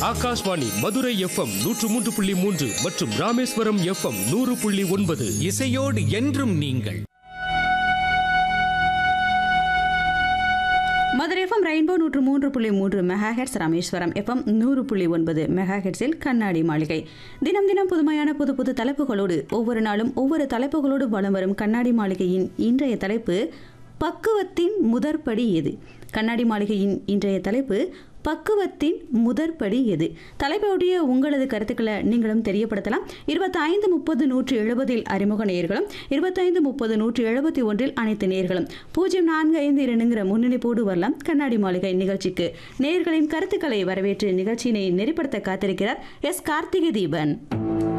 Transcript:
Akashvani Madurai FM நூற்று மூன்று புள்ளி மூன்று மற்றும் ராமேஸ்வரம் எஃப்எம் நூறு புள்ளி ஒன்பது இசையோடு என்றும் நீங்கள் மதுரை எஃப்எம் ரெயின்போ நூற்று மூன்று புள்ளி மூன்று மெகாஹெட்ஸ் ராமேஸ்வரம் எஃப்எம் நூறு புள்ளி ஒன்பது மெகாஹெட்ஸில் கண்ணாடி மாளிகை தினம் தினம் புதுமையான புது புது தலைப்புகளோடு ஒவ்வொரு நாளும் ஒவ்வொரு தலைப்புகளோடு வலம் வரும் கண்ணாடி மாளிகையின் இன்றைய தலைப்பு பக்குவத்தின் முதற்படி எது கண்ணாடி மாளிகையின் இன்றைய தலைப்பு பக்குவத்தின் முதற்படி எது தலைப்போடைய உங்களது கருத்துக்களை நீங்களும் தெரியப்படுத்தலாம் இருபத்தைந்து முப்பது நூற்றி எழுபதில் அறிமுக நேயர்களும் இருபத்தைந்து முப்பது நூற்றி எழுபத்தி ஒன்றில் அனைத்து நேயர்களும் பூஜ்ஜியம் நான்கு ஐந்து இரண்டுங்கிற முன்னணிப்போடு வரலாம் கண்ணாடி மாளிகை நிகழ்ச்சிக்கு நேயர்களின் கருத்துக்களை வரவேற்று நிகழ்ச்சியினை நெறிப்படுத்த காத்திருக்கிறார் எஸ் கார்த்திகை தீபன்